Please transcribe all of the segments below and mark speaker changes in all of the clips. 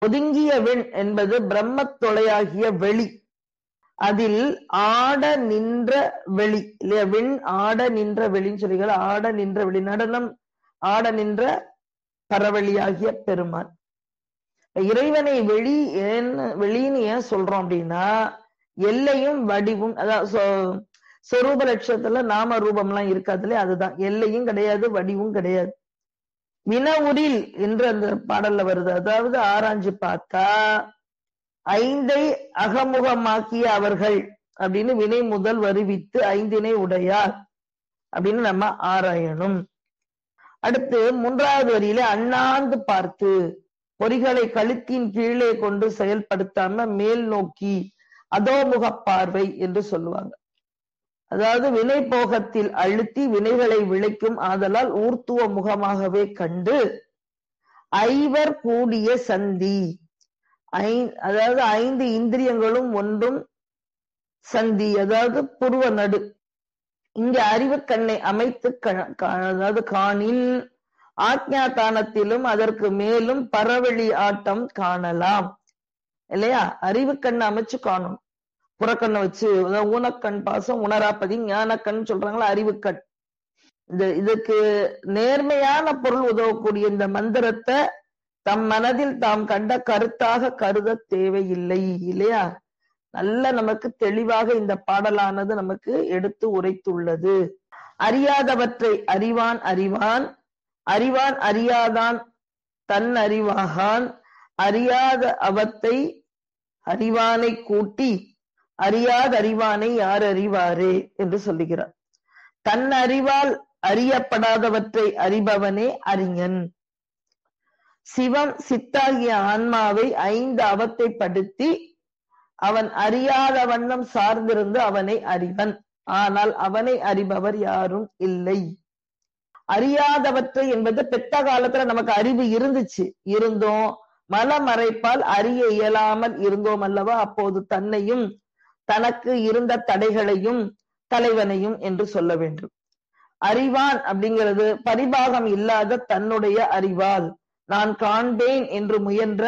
Speaker 1: ஒதுங்கிய விண் என்பது பிரம்மத் தொலையாகிய வெளி அதில் ஆட நின்ற வெளி இல்லையா விண் ஆட நின்ற வெளின்னு சொல்லிகள் ஆட நின்ற வெளி நடனம் ஆட நின்ற பரவெளியாகிய பெருமான் இறைவனை வெளி ஏன் வெளின்னு ஏன் சொல்றோம் அப்படின்னா எல்லையும் வடிவும் அதாவது சொ- சொரூப லட்சத்துல நாம ரூபம்லாம் இருக்காதுல அதுதான் எல்லையும் கிடையாது வடிவும் கிடையாது வினவுரில் என்று அந்த பாடல்ல வருது அதாவது ஆராய்ஞ்சு பார்த்தா ஐந்தை அகமுகமாக்கிய அவர்கள் அப்படின்னு வினை முதல் வருவித்து ஐந்தினை உடையார் அப்படின்னு நம்ம ஆராயணும் அடுத்து மூன்றாவது வரியில அண்ணாந்து பார்த்து பொறிகளை கழுத்தின் கீழே கொண்டு செயல்படுத்தாம மேல் நோக்கி அதோமுக பார்வை என்று சொல்லுவாங்க அதாவது வினை போகத்தில் அழுத்தி வினைகளை விளைக்கும் ஆதலால் ஊர்த்துவ முகமாகவே கண்டு ஐவர் கூடிய சந்தி ஐ அதாவது ஐந்து இந்திரியங்களும் ஒன்றும் சந்தி அதாவது புருவ நடு இங்க அறிவு கண்ணை அமைத்து க- கா- அதாவது காணின் ஆக்ஞாதானத்திலும் அதற்கு மேலும் பரவெளி ஆட்டம் காணலாம் இல்லையா அறிவு கண்ணை அமைச்சு காணும் புறக்கண்ணை வச்சு அதாவது ஊனக்கண் பாசம் உணராப்பதி ஞானக்கண் சொல்றாங்களா அறிவுக்கண் இந்த இதுக்கு நேர்மையான பொருள் உதவக்கூடிய இந்த மந்திரத்தை தம் மனதில் தாம் கண்ட கருத்தாக கருத தேவையில்லை இல்லையா நல்ல நமக்கு தெளிவாக இந்த பாடலானது நமக்கு எடுத்து உரைத்துள்ளது அறியாதவற்றை அறிவான் அறிவான் அறிவான் அறியாதான் தன் அறிவாகான் அறியாத அவத்தை அறிவானை கூட்டி அறியாத அறிவானை யார் அறிவாரே என்று சொல்லுகிறார் தன் அறிவால் அறியப்படாதவற்றை அறிபவனே அறிஞன் சிவம் சித்தாகிய ஆன்மாவை ஐந்து அவத்தைப்படுத்தி அவன் அறியாத வண்ணம் சார்ந்திருந்து அவனை அறிவன் ஆனால் அவனை அறிபவர் யாரும் இல்லை அறியாதவற்றை என்பது பெத்த காலத்துல நமக்கு அறிவு இருந்துச்சு இருந்தோம் மலமறைப்பால் அறிய இயலாமல் இருந்தோம் அல்லவா அப்போது தன்னையும் தனக்கு இருந்த தடைகளையும் தலைவனையும் என்று சொல்ல வேண்டும் அறிவான் அப்படிங்கிறது பரிபாகம் இல்லாத தன்னுடைய அறிவால் நான் காண்பேன் என்று முயன்ற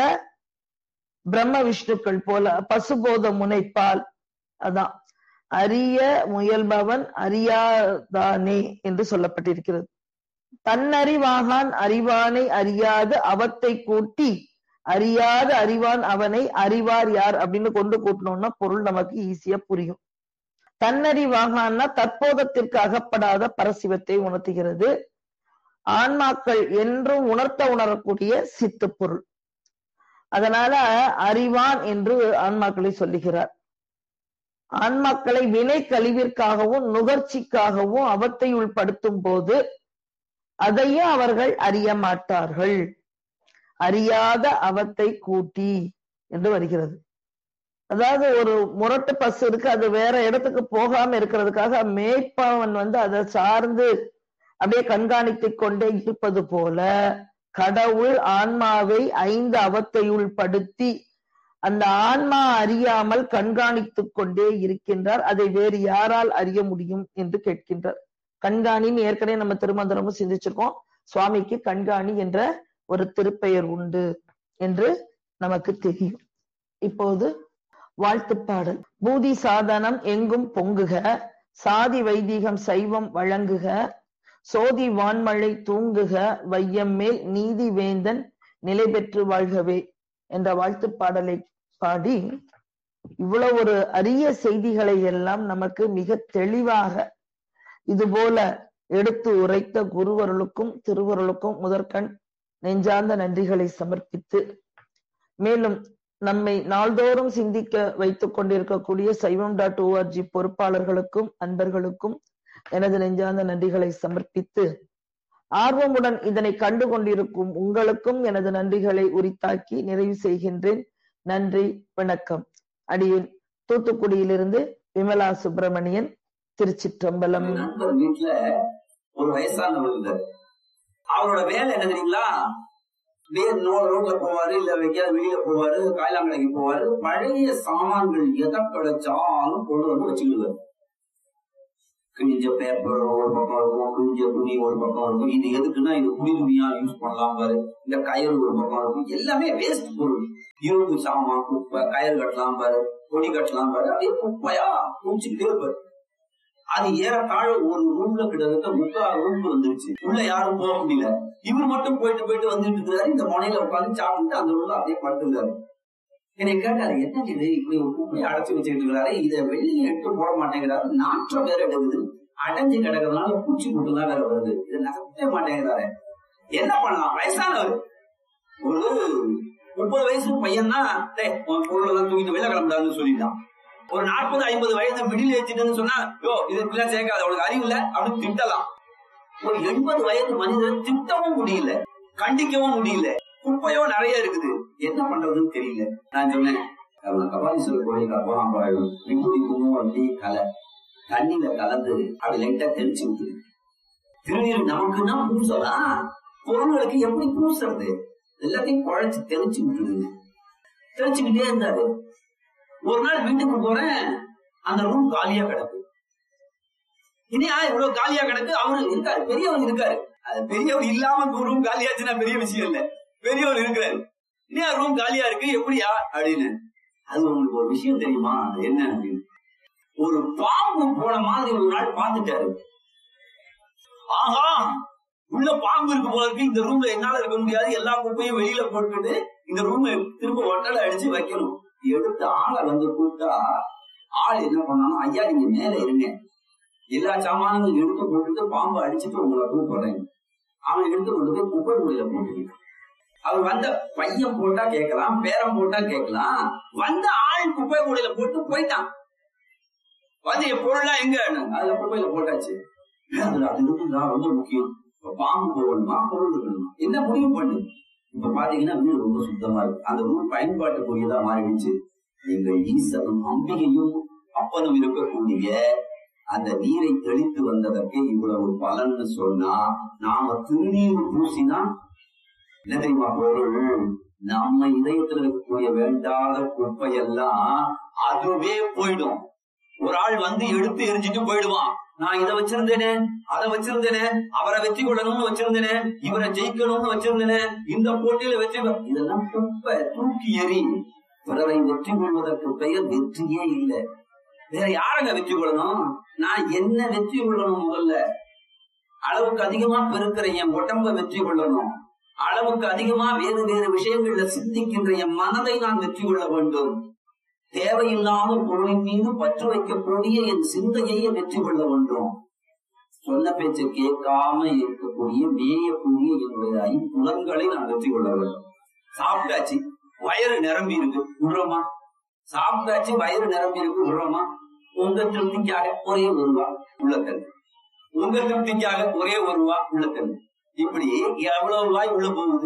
Speaker 1: பிரம்ம விஷ்ணுக்கள் போல பசுபோத முனைப்பால் அதான் அறிய முயல்பவன் அறியாதானே என்று சொல்லப்பட்டிருக்கிறது தன்னறிவாகான் அறிவானை அறியாது அவத்தை கூட்டி அறியாத அறிவான் அவனை அறிவார் யார் அப்படின்னு கொண்டு கூட்டணும்னா பொருள் நமக்கு ஈஸியா புரியும் தன்னறிவாகான்னா தற்போதத்திற்கு அகப்படாத பரசிவத்தை உணர்த்துகிறது ஆன்மாக்கள் என்றும் உணர்த்த உணரக்கூடிய சித்து பொருள் அதனால அறிவான் என்று ஆன்மாக்களை சொல்லுகிறார் ஆன்மாக்களை வினை கழிவிற்காகவும் நுகர்ச்சிக்காகவும் அவத்தை உள்படுத்தும் போது அதையும் அவர்கள் அறிய மாட்டார்கள் அறியாத அவத்தை கூட்டி என்று வருகிறது அதாவது ஒரு முரட்டு பஸ் இருக்கு அது வேற இடத்துக்கு போகாம இருக்கிறதுக்காக மேய்ப்பவன் வந்து அதை சார்ந்து அப்படியே கண்காணித்துக் கொண்டே இருப்பது போல கடவுள் ஆன்மாவை ஐந்து அவத்தையுள் படுத்தி அந்த ஆன்மா அறியாமல் கண்காணித்துக் கொண்டே இருக்கின்றார் அதை வேறு யாரால் அறிய முடியும் என்று கேட்கின்றார் கண்காணின்னு ஏற்கனவே நம்ம திருமந்திரமும் சிந்திச்சிருக்கோம் சுவாமிக்கு கண்காணி என்ற ஒரு திருப்பெயர் உண்டு என்று நமக்கு தெரியும் இப்போது வாழ்த்துப் பாடல் பூதி சாதனம் எங்கும் பொங்குக சாதி வைதீகம் சைவம் வழங்குக சோதி வான்மழை தூங்குக வையம் மேல் நீதி வேந்தன் நிலை பெற்று வாழ்கவே என்ற வாழ்த்துப் பாடலை பாடி இவ்வளவு ஒரு அரிய செய்திகளை எல்லாம் நமக்கு மிக தெளிவாக இது போல எடுத்து உரைத்த குருவருளுக்கும் திருவருளுக்கும் முதற்கண் நெஞ்சார்ந்த நன்றிகளை சமர்ப்பித்து மேலும் நம்மை நாள்தோறும் சிந்திக்க வைத்துக் கொண்டிருக்கக்கூடிய சைவம் டாட் ஓஆர்ஜி பொறுப்பாளர்களுக்கும் அன்பர்களுக்கும் எனது நெஞ்சார்ந்த நன்றிகளை சமர்ப்பித்து ஆர்வமுடன் இதனை கண்டு கொண்டிருக்கும் உங்களுக்கும் எனது நன்றிகளை உரித்தாக்கி நிறைவு செய்கின்றேன் நன்றி வணக்கம் அடியேன் தூத்துக்குடியிலிருந்து விமலா சுப்பிரமணியன் திருச்சிற்றம்பலம்
Speaker 2: நண்பர் வீட்டுல ஒரு வயசானவர் இருந்தார் அவரோட வேலை என்ன தெரியுங்களா வேறு ரோட்ல போவாரு இல்ல எங்கேயாவது வெளியில போவாரு காயலாங்கடைக்கு போவாரு பழைய சாமான்கள் எதை கிடைச்சாலும் கொண்டு வந்து வச்சுக்கிடுவாரு கிழிஞ்ச பேப்பர் ஒரு பக்கம் இருக்கும் கிழிஞ்ச துணி ஒரு பக்கம் இருக்கும் இது எதுக்குன்னா இது குடி துணியா யூஸ் பண்ணலாம் பாரு இந்த கயிறு ஒரு பக்கம் இருக்கும் எல்லாமே வேஸ்ட் பொருள் இரும்பு சாமான் குப்பை கயிறு கட்டலாம் பாரு கொடி கட்டலாம் பாரு அப்படியே குப்பையா குடிச்சுக்கிட்டே இருப்பாரு அது ஏறத்தாழ ஒரு ரூம்ல கிட்டத்தட்ட முக்கால் ரூம் வந்துருச்சு உள்ள யாரும் போக முடியல இவர் மட்டும் போயிட்டு போயிட்டு வந்துட்டு இருக்கிறாரு இந்த முனையில உட்காந்து சாப்பிட்டு அந்த ரூம்ல அப்படியே படுத்துருந்தாரு என்னை கேட்டாரு என்ன இது இப்படி ஒரு குப்பையை அடைச்சு வச்சுட்டு இருக்கிறாரு இதை வெளியே எடுத்து போட மாட்டேங்கிறாரு நாற்றம் வேற எடுக்குது அடைஞ்சு கிடக்கிறதுனால பூச்சி தான் வேற வருது இதை நகர்த்தவே மாட்டேங்கிறாரு என்ன பண்ணலாம் வயசானவர் ஒரு முப்பது வயசு பையன் தான் உன் பொருள் எல்லாம் தூக்கிட்டு வெளில கிளம்பிடாதுன்னு சொல்லிட்டான் ஒரு நாற்பது ஐம்பது வயது மிடில் ஏஜ்னு சொன்னா யோ இது இப்படிலாம் சேர்க்காது அவளுக்கு அறிவு இல்ல அப்படின்னு திட்டலாம் ஒரு எண்பது வயது மனிதன் திட்டவும் முடியல கண்டிக்கவும் முடியல குப்பையோ நிறைய இருக்குது என்ன பண்றதுன்னு தெரியல நான் சொன்னேன் அவன் கபாலீஸ்வரர் கோயிலுக்கு போலாம் விபூதி குங்குமம் அப்படியே கலை தண்ணியில கலந்து அப்படி லைட்டா தெளிச்சு விட்டுது திருநீர் நமக்குன்னா பூசலாம் பொருள்களுக்கு எப்படி பூசுறது எல்லாத்தையும் குழைச்சு தெளிச்சு விட்டுடுது தெளிச்சுக்கிட்டே இருந்தாரு ஒரு நாள் வீட்டுக்கு போறேன் அந்த ரூம் காலியா கிடக்கு இனியா இவ்வளவு காலியா கிடக்கு அவரு இருக்காரு பெரியவர் இருக்காரு அது பெரியவர் இல்லாம ரூம் காலியாச்சுன்னா பெரிய விஷயம் இல்ல பெரியவர் இருக்கிறாரு இனியா ரூம் காலியா இருக்கு எப்படியா அப்படின்னு அது உங்களுக்கு ஒரு விஷயம் தெரியுமா அது என்ன அப்படின்னு ஒரு பாம்பு போன மாதிரி ஒரு நாள் பார்த்துட்டாரு ஆஹா உள்ள பாம்பு இருக்கு போல இருக்கு இந்த ரூம்ல என்னால இருக்க முடியாது எல்லா குப்பையும் வெளியில போட்டுட்டு இந்த ரூம் திரும்ப ஒட்டலை அடிச்சு வைக்கணும் எடுத்த ஆளை வந்து கூப்பிட்டா ஆள் என்ன பண்ணாலும் ஐயா நீங்க மேல இருங்க எல்லா சாமானும் எடுத்து போட்டுட்டு பாம்பு அடிச்சுட்டு உங்களை கூப்பிடுறேன் அவன் எடுத்து கொண்டு போய் குப்பை குடியில போட்டுக்கிட்டான் அவர் வந்த பையன் போட்டா கேட்கலாம் பேரம் போட்டா கேட்கலாம் வந்த ஆள் குப்பை கூடையில போட்டு போயிட்டான் வந்து என் பொருள்லாம் எங்க அதுல குப்பையில போட்டாச்சு அதுல அது இருக்குதான் ரொம்ப முக்கியம் இப்ப பாம்பு போகணுமா பொருள் இருக்கணுமா என்ன முடிவு பண்ணு இப்ப பாத்தீங்கன்னா வீடு ரொம்ப சுத்தமா இருக்கு அந்த ரூம் பயன்பாட்டுக்குரியதா மாறிடுச்சு நீங்கள் ஈசனும் அம்பிகையும் அப்பனும் இருக்கக்கூடிய அந்த நீரை தெளித்து வந்ததற்கு இவ்வளவு பலன்னு சொன்னா நாம திருநீர் பூசினா என்ன தெரியுமா பொருள் நம்ம இதயத்துல இருக்கக்கூடிய வேண்டாத குப்பை எல்லாம் அதுவே போயிடும் ஒரு ஆள் வந்து எடுத்து எரிஞ்சிட்டு போயிடுவான் நான் இதை வச்சிருந்தேனே அதை வச்சிருந்தேனே அவரை வெற்றி கொள்ளணும்னு வச்சிருந்தேனே இவரை ஜெயிக்கணும்னு வச்சிருந்தேனே இந்த போட்டியில வெற்றி இதெல்லாம் குப்பை தூக்கி எறி பிறரை வெற்றி கொள்வதற்கு பெயர் வெற்றியே இல்லை வேற யாரங்க வெற்றி கொள்ளணும் நான் என்ன வெற்றி கொள்ளணும் முதல்ல அளவுக்கு அதிகமா பெருக்கிற என் உடம்ப வெற்றி கொள்ளணும் அளவுக்கு அதிகமா வேறு வேறு விஷயங்கள்ல சிந்திக்கின்ற என் மனதை நான் வெற்றி கொள்ள வேண்டும் தேவையில்லாத பொருளின் மீது பற்று வைக்கக்கூடிய என் சிந்தையை வெற்றி கொள்ள வேண்டும் சொன்ன பேச்சை கேட்காம இருக்கக்கூடிய மேயக்கூடிய என்னுடைய ஐம்புலன்களை நான் வெற்றி கொள்ள வேண்டும் சாப்பிட்டாச்சு வயிறு நிரம்பி இருக்கு விடுறோமா சாப்பிட்டாச்சு வயிறு நிரம்பி இருக்கு விடுறோமா உங்க திருப்திக்காக ஒரே ஒரு ரூபா உள்ளக்கல் உங்க திருப்திக்காக ஒரே ஒரு ரூபா உள்ளக்கல் இப்படி எவ்வளவு ரூபாய் உள்ள போகுது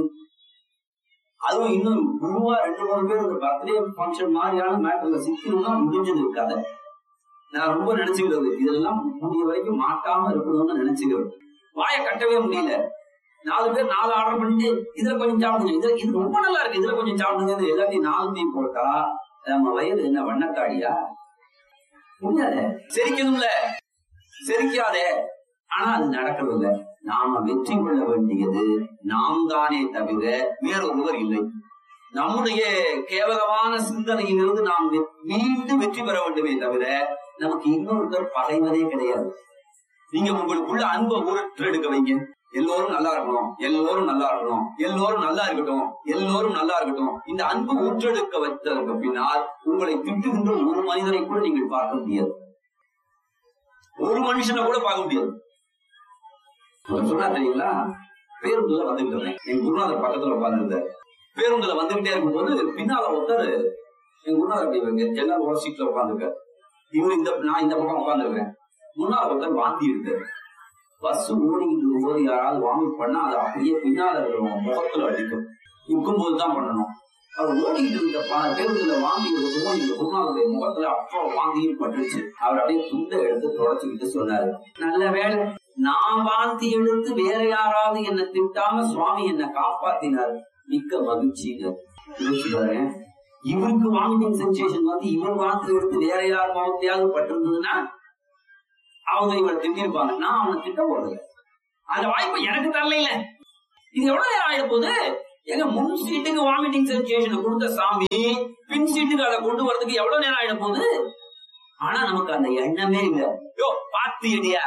Speaker 2: அதுவும் இன்னும் குருவா ரெண்டு மூணு பேர் இந்த பர்த்டே ஃபங்க்ஷன் மாதிரியான மேட்டர்ல சிக்கணும்னா முடிஞ்சது இருக்காத நான் ரொம்ப நினைச்சுக்கிறது இதெல்லாம் முடிய வரைக்கும் மாட்டாம இருக்கணும்னு நினைச்சுக்கிறது வாயை கட்டவே முடியல நாலு பேர் நாலு ஆர்டர் பண்ணிட்டு இதுல கொஞ்சம் சாப்பிடுங்க இதுல இது ரொம்ப நல்லா இருக்கு இதுல கொஞ்சம் சாப்பிடுங்க எல்லாத்தையும் நாலுத்தையும் போட்டா நம்ம வயது என்ன வண்ணக்காடியா முடியாத செரிக்கணும்ல செரிக்காதே ஆனா அது நடக்கிறது இல்ல நாம வெற்றி கொள்ள வேண்டியது நாம் தானே தவிர வேறொருவர் இல்லை நம்முடைய கேவலமான சிந்தனையிலிருந்து நாம் மீண்டும் வெற்றி பெற வேண்டுமே தவிர நமக்கு இன்னொருத்தர் பகைவதே கிடையாது நீங்க உங்களுக்குள்ள அன்பை ஊற்றெடுக்க வைங்க எல்லோரும் நல்லா இருக்கணும் எல்லோரும் நல்லா இருக்கணும் எல்லோரும் நல்லா இருக்கட்டும் எல்லோரும் நல்லா இருக்கட்டும் இந்த அன்பு ஊற்றெடுக்க வைத்ததற்கு பின்னால் உங்களை திட்டுகின்ற ஒரு மனிதனை கூட நீங்கள் பார்க்க முடியாது ஒரு மனுஷனை கூட பார்க்க முடியாது சொன்னா தெரியுங்களா பேருந்துல வந்துட்டு இருந்தேன் என் குருநாதர் பக்கத்துல உட்கார்ந்து பேருந்துல வந்துகிட்டே இருக்கும்போது பின்னால ஒருத்தர் என் குருநாதர் அப்படி வைங்க ஜன்னல் ஒரு சீட்ல உட்காந்துருக்காரு இவரு இந்த நான் இந்த பக்கம் உட்காந்துருக்கேன் முன்னால ஒருத்தர் வாந்தி இருக்காரு பஸ் ஓடிக்கிட்டு இருக்கும்போது யாராவது வாங்கி பண்ணா அது அப்படியே பின்னால இருக்கிறவங்க முகத்துல அடிக்கும் நிற்கும் போதுதான் பண்ணணும் அவர் ஓடிக்கிட்டு இருந்த ப- பேருந்துல வாந்தி எடுக்கும் இந்த குருநாதருடைய முகத்துல அப்போ வாந்தியும் பட்டுருச்சு அவர் அப்படியே துண்டை எடுத்து தொடச்சுக்கிட்டு சொன்னாரு நல்ல வேலை நான் வாந்தி எடுத்து வேற யாராவது என்ன திட்டாம சுவாமி என்ன காப்பாத்தினார் மிக்க மகிழ்ச்சிங்க யோசிச்சு பாருங்க இவருக்கு வாமிட்டிங் சென்சேஷன் வந்து இவர் வாந்தி எடுத்து வேற யார் முகத்தையாவது பட்டிருந்ததுன்னா அவங்க இவரை திட்டிருப்பாங்க நான் அவனை திட்ட போறதில்லை அந்த வாய்ப்பை எனக்கு தரல இது எவ்வளவு நேரம் ஆயிட போகுது எங்க முன் சீட்டுக்கு வாமிட்டிங் சென்சேஷன் கொடுத்த சாமி பின் சீட்டுக்கு அதை கொண்டு வரதுக்கு எவ்வளவு நேரம் ஆயிட போகுது ஆனா நமக்கு அந்த எண்ணமே இல்ல யோ பாத்து எடியா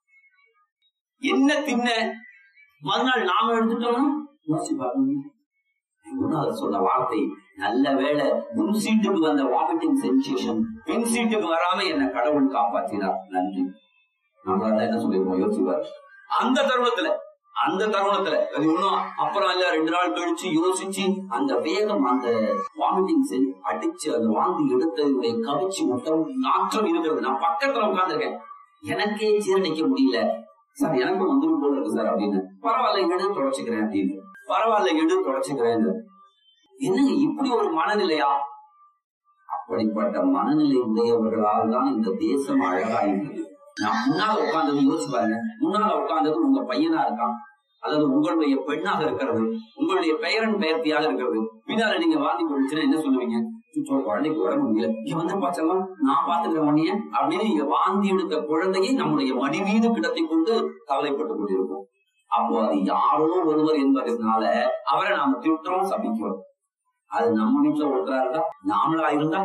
Speaker 2: என்ன தின்ன மறுநாள் நாம எடுத்துட்டோம்னா யோசிச்சு பாருங்க குருநாதர் சொன்ன வார்த்தை நல்ல வேளை முன் சீட்டுக்கு வந்த வாமிட்டிங் சென்சேஷன் பின் சீட்டுக்கு வராம என்ன கடவுள் காப்பாற்றினார் நன்றி நம்மளால என்ன சொல்லிருக்கோம் யோசிப்பார் அந்த தருணத்துல அந்த தருணத்துல அது ஒண்ணும் அப்புறம் இல்ல ரெண்டு நாள் கழிச்சு யோசிச்சு அந்த வேகம் அந்த வாமிட்டிங் செல் அடிச்சு அந்த வாந்தி எடுத்ததுடைய கவிச்சு விட்டம் நாற்றம் இருக்கிறது நான் பக்கத்துல உட்கார்ந்திருக்கேன் எனக்கே ஜீரணிக்க முடியல சார் எனக்கு வந்துடும் போல இருக்கு சார் அப்படின்னு பரவாயில்ல எடு தொடச்சுக்கிறேன் அப்படின்னு பரவாயில்ல எடு தொடச்சுக்கிறேன் என்னங்க இப்படி ஒரு மனநிலையா அப்படிப்பட்ட மனநிலை உடையவர்களால் தான் இந்த தேசம் அழகா இருக்குது நான் முன்னால உட்கார்ந்தது யோசிச்சு பாருங்க முன்னால உட்கார்ந்தது உங்க பையனா இருக்கான் அல்லது உங்களுடைய பெண்ணாக இருக்கிறது உங்களுடைய பெயரன் பெயர்த்தியாக இருக்கிறது பின்னால நீங்க வாந்தி போயிடுச்சுன்னா என்ன சொல்லுவீங்க சுற்றோ குழந்தைக்கு உடம்பு முடியல இங்க வந்து பாச்சலாம் நான் பாத்துக்கிறேன் உடனே அப்படின்னு நீங்க வாந்தி எடுத்த குழந்தையை நம்முடைய மடி மீது கிடத்தி கொண்டு கவலைப்பட்டு கொண்டிருக்கோம் அப்போ அது யாரோ ஒருவர் என்பதனால அவரை நாம திட்டுறோம் சபிக்கிறோம் அது நம்ம வீட்டுல ஒருத்தரா இருந்தா நாமளா இருந்தா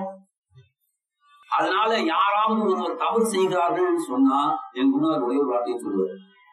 Speaker 2: அதனால யாராவது ஒருவர் தவறு செய்கிறார்கள் சொன்னா என் குணர் ஒரே ஒரு வார்த்தையை சொல்லுவார்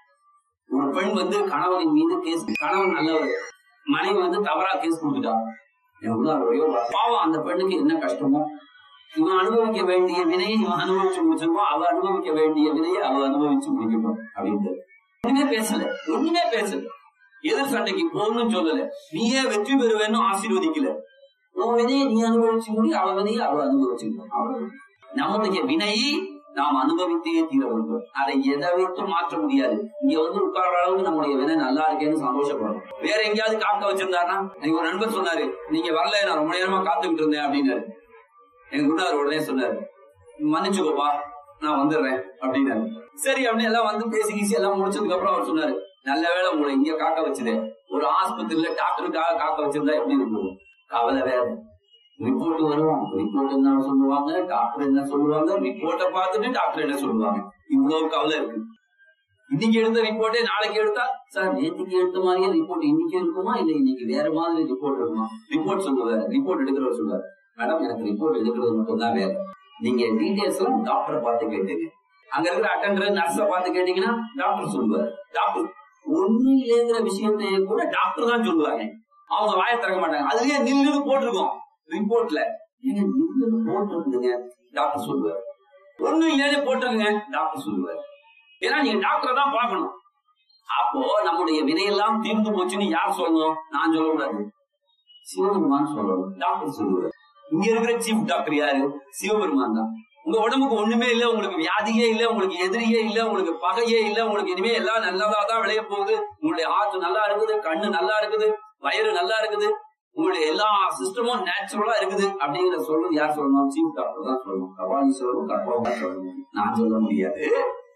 Speaker 2: ஒரு பெண் வந்து கணவனின் மீது கேஸ் கணவன் நல்லவர் மனைவி வந்து தவறா கேஸ் கொடுத்துட்டா என் குணர் ஒரே ஒரு வார்த்தை. பாவம் அந்த பெண்ணுக்கு என்ன கஷ்டமோ இவன் அனுபவிக்க வேண்டிய வினையை இவன் அனுபவிச்சு முடிச்சிருப்பான் அவ அனுபவிக்க வேண்டிய வினையை அவ அனுபவிச்சு முடிக்கணும் அப்படின்ட்டு ஒண்ணுமே பேசல ஒண்ணுமே பேசல எதிர் சண்டைக்கு போகணும்னு சொல்லல நீயே வெற்றி பெறுவேன்னு ஆசீர்வதிக்கல உன் வினையை நீ அனுபவிச்சு முடி அவ வினையை அவ அனுபவிச்சுக்கணும் அவ்வளவு நம்முடைய வினை நாம் அனுபவித்தே தீர வேண்டும் அதை எதை வைத்து மாற்ற முடியாது இங்க வந்து உட்கார்ற அளவுக்கு நம்முடைய வினை நல்லா இருக்கேன்னு சந்தோஷப்படும் வேற எங்கேயாவது காக்க வச்சிருந்தாருன்னா எனக்கு ஒரு நண்பர் சொன்னாரு நீங்க வரல நான் ரொம்ப நேரமா காத்துக்கிட்டு இருந்தேன் அப்படின்னாரு எங்க குருநாதர் உடனே சொன்னாரு மன்னிச்சுக்கோப்பா நான் வந்துடுறேன் அப்படின்னாரு சரி அப்படின்னு எல்லாம் வந்து பேசி கீசி எல்லாம் முடிச்சதுக்கு அப்புறம் அவர் சொன்னாரு நல்ல வேளை உங்களை இங்க காக்க வச்சது ஒரு ஆஸ்பத்திரியில டாக்டருக்காக காக்க வச்சிருந்தா எப்படி இருக்கும் கவலை வேற ரிப்போர்ட் வரும் ரிப்போர்ட் என்ன சொல்லுவாங்க டாக்டர் என்ன சொல்லுவாங்க ரிப்போர்ட்டை பார்த்துட்டு டாக்டர் என்ன சொல்லுவாங்க இவ்வளவு கவலை இருக்கு இன்னைக்கு எடுத்த ரிப்போர்ட்டே நாளைக்கு எடுத்தா சார் நேற்றுக்கு எடுத்த மாதிரியே ரிப்போர்ட் இன்னைக்கு இருக்குமா இல்ல இன்னைக்கு வேற மாதிரி ரிப்போர்ட் இருக்குமா ரிப்போர்ட் சொல்லுவாரு ரிப்போர்ட் எடுக்கிறவர் சொல்லுவாரு மேடம் எனக்கு ரிப்போர்ட் எடுக்கிறது மட்டும் தான் வேலை நீங்க டீடைல்ஸ் எல்லாம் டாக்டரை பார்த்து கேட்டுங்க அங்க இருக்கிற அட்டண்டர் நர்ஸ பார்த்து கேட்டீங்கன்னா டாக்டர் சொல்லுவாரு டாக்டர் ஒண்ணு இல்லைங்கிற விஷயத்தை கூட டாக்டர் தான் சொல்லுவாங்க அவங்க வாயை திறக்க மாட்டாங்க அதுலயே நில்லுன்னு போட்டிருக்கோம் ரிப்போர்ட்ல ஏங்க நில்லுன்னு போட்டிருக்குங்க டாக்டர் சொல்லுவாரு ஒண்ணும் இல்லைன்னு போட்டிருக்குங்க டாக்டர் சொல்லுவாரு ஏன்னா நீங்க டாக்டரை தான் பார்க்கணும் அப்போ நம்முடைய வினையெல்லாம் தீர்ந்து போச்சுன்னு யார் சொல்லணும் நான் சொல்லக்கூடாது சிவபெருமான் சொல்லணும் டாக்டர் சொல்லுவார் இங்க இருக்கிற சீஃப் டாக்டர் யாரு சிவபெருமான் தான் உங்க உடம்புக்கு ஒண்ணுமே இல்ல உங்களுக்கு வியாதியே இல்ல உங்களுக்கு எதிரியே இல்ல உங்களுக்கு பகையே இல்ல உங்களுக்கு இனிமே எல்லாம் நல்லதா தான் விளைய போகுது உங்களுடைய ஹார்ட் நல்லா இருக்குது கண்ணு நல்லா இருக்குது வயிறு நல்லா இருக்குது உங்களுடைய எல்லா சிஸ்டமும் நேச்சுரலா இருக்குது அப்படிங்கிற சொல்றது யார் சொல்லணும் சீஃப் டாக்டர் தான் சொல்லணும் கபாலீஸ்வரரும் கர்ப்பம் தான் சொல்லணும் நான் சொல்ல முடியாது